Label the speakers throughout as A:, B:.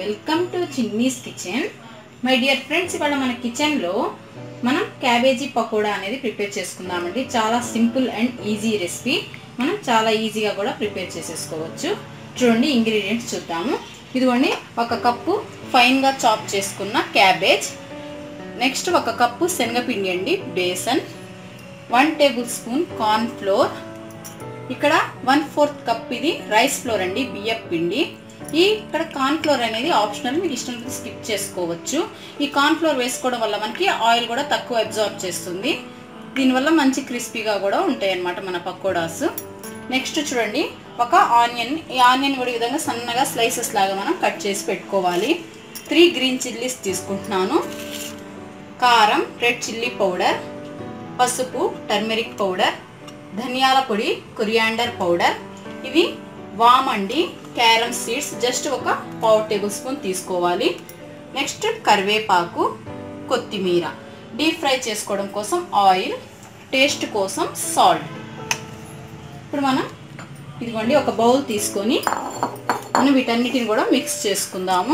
A: welcome to Chinni's kitchen my dear friends ఇవాళ మన కిచెన్లో మనం క్యాబేజీ పకోడా అనేది ప్రిపేర్ చేసుకుందామండి చాలా సింపుల్ అండ్ ఈజీ రెసిపీ మనం చాలా ఈజీగా కూడా ప్రిపేర్ చేసేసుకోవచ్చు చూడండి ఇంగ్రీడియంట్స్ చూద్దాము ఇదిగోండి ఒక కప్పు ఫైన్గా చాప్ చేసుకున్న క్యాబేజ్ నెక్స్ట్ ఒక కప్పు శనగపిండి అండి besan one tablespoon corn flour ఇక్కడ వన్ ఫోర్త్ కప్ ఇది రైస్ ఫ్లోర్ అండి బియ్యం పిండి ఈ ఇక్కడ కార్న్ ఫ్లోర్ అనేది ఆప్షనల్ మీకు ఇష్టం స్కిప్ చేసుకోవచ్చు ఈ కార్న్ ఫ్లోర్ వేసుకోవడం వల్ల మనకి ఆయిల్ కూడా తక్కువ అబ్జార్బ్ చేస్తుంది దీనివల్ల మంచి క్రిస్పీగా కూడా ఉంటాయి అన్నమాట మన పకోడాస్ నెక్స్ట్ చూడండి ఒక ఆనియన్ ఈ ఆనియన్ కూడా ఈ విధంగా సన్నగా స్లైసెస్ లాగా మనం కట్ చేసి పెట్టుకోవాలి త్రీ గ్రీన్ చిల్లీస్ తీసుకుంటున్నాను కారం రెడ్ చిల్లీ పౌడర్ పసుపు టర్మెరిక్ పౌడర్ ధనియాల పొడి కొరియాండర్ పౌడర్ ఇవి వామ్ అండి క్యారమ్ సీడ్స్ జస్ట్ ఒక పావు టేబుల్ స్పూన్ తీసుకోవాలి నెక్స్ట్ కరివేపాకు కొత్తిమీర డీప్ ఫ్రై చేసుకోవడం కోసం ఆయిల్ టేస్ట్ కోసం సాల్ట్ ఇప్పుడు మనం ఇదిగోండి ఒక బౌల్ తీసుకొని మనం వీటన్నిటిని కూడా మిక్స్ చేసుకుందాము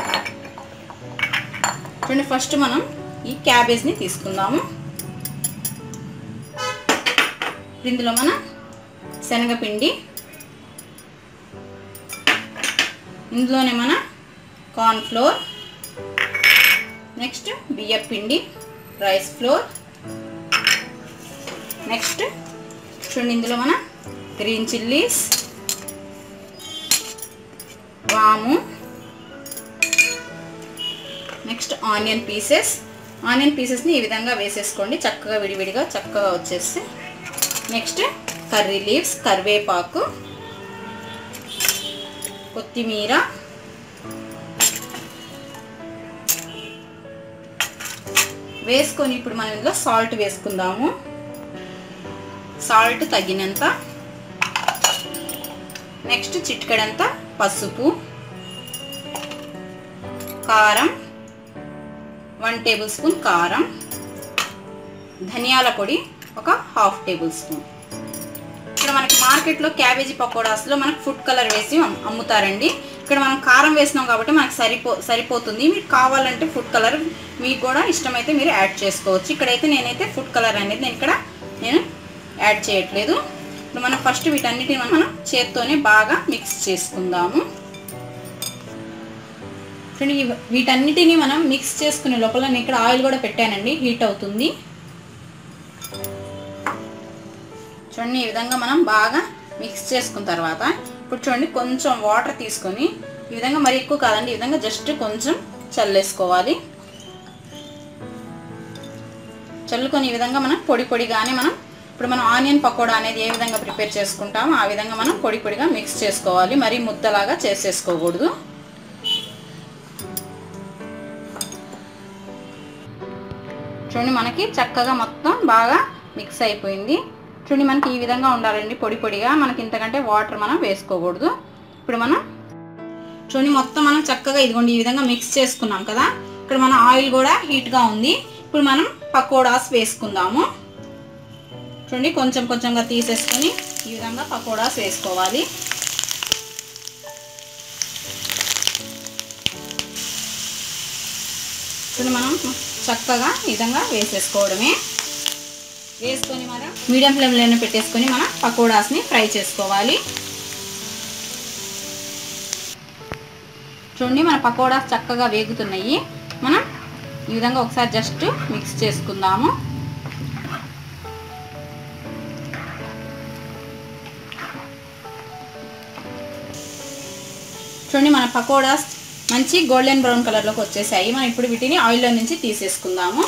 A: చూడండి ఫస్ట్ మనం ఈ క్యాబేజ్ని తీసుకుందాము ఇందులో మనం శనగపిండి ఇందులోనే మన కార్న్ ఫ్లోర్ నెక్స్ట్ బియ్యం పిండి రైస్ ఫ్లోర్ నెక్స్ట్ చూడండి ఇందులో మన గ్రీన్ చిల్లీస్ వాము నెక్స్ట్ ఆనియన్ పీసెస్ ఆనియన్ పీసెస్ని ఈ విధంగా వేసేసుకోండి చక్కగా విడివిడిగా చక్కగా వచ్చేసి నెక్స్ట్ కర్రీ లీవ్స్ కరివేపాకు కొత్తిమీర వేసుకొని ఇప్పుడు మనం ఇందులో సాల్ట్ వేసుకుందాము సాల్ట్ తగినంత నెక్స్ట్ చిటికడంత పసుపు కారం వన్ టేబుల్ స్పూన్ కారం ధనియాల పొడి ఒక హాఫ్ టేబుల్ స్పూన్ ఇక్కడ మనకి మార్కెట్లో క్యాబేజీ పకోడాస్లో మనకు ఫుడ్ కలర్ వేసి అమ్ముతారండి ఇక్కడ మనం కారం వేసినాం కాబట్టి మనకు సరిపో సరిపోతుంది మీకు కావాలంటే ఫుడ్ కలర్ మీకు కూడా ఇష్టమైతే మీరు యాడ్ చేసుకోవచ్చు ఇక్కడైతే నేనైతే ఫుడ్ కలర్ అనేది నేను ఇక్కడ నేను యాడ్ చేయట్లేదు ఇప్పుడు మనం ఫస్ట్ వీటన్నిటిని మనం చేత్తోనే బాగా మిక్స్ చేసుకుందాము చూడండి వీటన్నిటిని మనం మిక్స్ చేసుకునే లోపల నేను ఇక్కడ ఆయిల్ కూడా పెట్టానండి హీట్ అవుతుంది చూడండి ఈ విధంగా మనం బాగా మిక్స్ చేసుకున్న తర్వాత ఇప్పుడు చూడండి కొంచెం వాటర్ తీసుకొని ఈ విధంగా మరి ఎక్కువ కాదండి ఈ విధంగా జస్ట్ కొంచెం చల్లేసుకోవాలి చల్లుకొని ఈ విధంగా మనం పొడి పొడిగానే మనం ఇప్పుడు మనం ఆనియన్ పకోడా అనేది ఏ విధంగా ప్రిపేర్ చేసుకుంటామో ఆ విధంగా మనం పొడి పొడిగా మిక్స్ చేసుకోవాలి మరీ ముద్దలాగా చేసేసుకోకూడదు చూడండి మనకి చక్కగా మొత్తం బాగా మిక్స్ అయిపోయింది చూడండి మనకి ఈ విధంగా ఉండాలండి పొడి పొడిగా మనకి ఇంతకంటే వాటర్ మనం వేసుకోకూడదు ఇప్పుడు మనం చూడండి మొత్తం మనం చక్కగా ఇదిగోండి ఈ విధంగా మిక్స్ చేసుకున్నాం కదా ఇక్కడ మన ఆయిల్ కూడా హీట్గా ఉంది ఇప్పుడు మనం పకోడాస్ వేసుకుందాము చూడండి కొంచెం కొంచెంగా తీసేసుకొని ఈ విధంగా పకోడాస్ వేసుకోవాలి చూడండి మనం చక్కగా ఈ విధంగా వేసేసుకోవడమే వేసుకొని మనం మీడియం ఫ్లేమ్లోనే పెట్టేసుకొని మనం పకోడాస్ని ఫ్రై చేసుకోవాలి చూడండి మన పకోడాస్ చక్కగా వేగుతున్నాయి మనం ఈ విధంగా ఒకసారి జస్ట్ మిక్స్ చేసుకుందాము చూడండి మన పకోడాస్ మంచి గోల్డెన్ బ్రౌన్ కలర్లోకి వచ్చేసాయి మనం ఇప్పుడు వీటిని ఆయిల్లో నుంచి తీసేసుకుందాము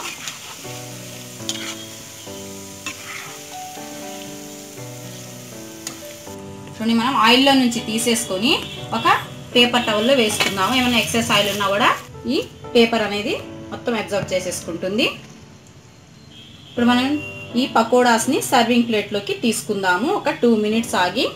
A: చూడండి మనం ఆయిల్లో నుంచి తీసేసుకొని ఒక పేపర్ టవల్లో వేసుకుందాము ఏమైనా ఎక్సెస్ ఆయిల్ ఉన్నా కూడా ఈ పేపర్ అనేది మొత్తం అబ్జర్వ్ చేసేసుకుంటుంది ఇప్పుడు మనం ఈ పకోడాస్ని సర్వింగ్ ప్లేట్లోకి తీసుకుందాము ఒక టూ మినిట్స్ ఆగి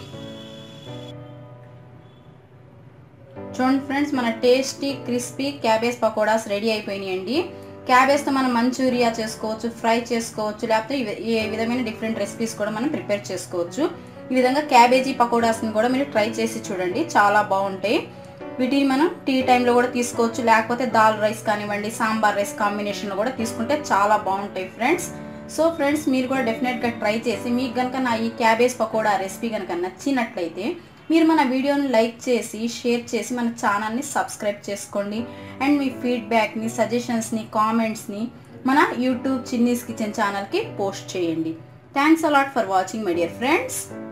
A: చూడండి ఫ్రెండ్స్ మన tasty crispy cabbage pakodas ready అయిపోయినాయండి క్యాబేజ్తో మనం మంచూరియా చేసుకోవచ్చు ఫ్రై చేసుకోవచ్చు లేకపోతే ఏ విధమైన డిఫరెంట్ రెసిపీస్ కూడా మనం ప్రిపేర్ చేసుకోవచ్చు ఈ విధంగా క్యాబేజీ పకోడాస్ని కూడా మీరు ట్రై చేసి చూడండి చాలా బాగుంటాయి వీటిని మనం టీ టైంలో కూడా తీసుకోవచ్చు లేకపోతే దాల్ రైస్ కానివ్వండి సాంబార్ రైస్ కాంబినేషన్లో కూడా తీసుకుంటే చాలా బాగుంటాయి ఫ్రెండ్స్ సో ఫ్రెండ్స్ మీరు కూడా డెఫినెట్గా ట్రై చేసి మీకు కనుక నా ఈ క్యాబేజ్ పకోడా రెసిపీ కనుక నచ్చినట్లయితే మీరు మన వీడియోని లైక్ చేసి షేర్ చేసి మన ఛానల్ని సబ్స్క్రైబ్ చేసుకోండి అండ్ మీ ఫీడ్బ్యాక్ని సజెషన్స్ని కామెంట్స్ని మన యూట్యూబ్ చిన్నీస్ కిచెన్ ఛానల్కి పోస్ట్ చేయండి thanks a lot for watching my dear friends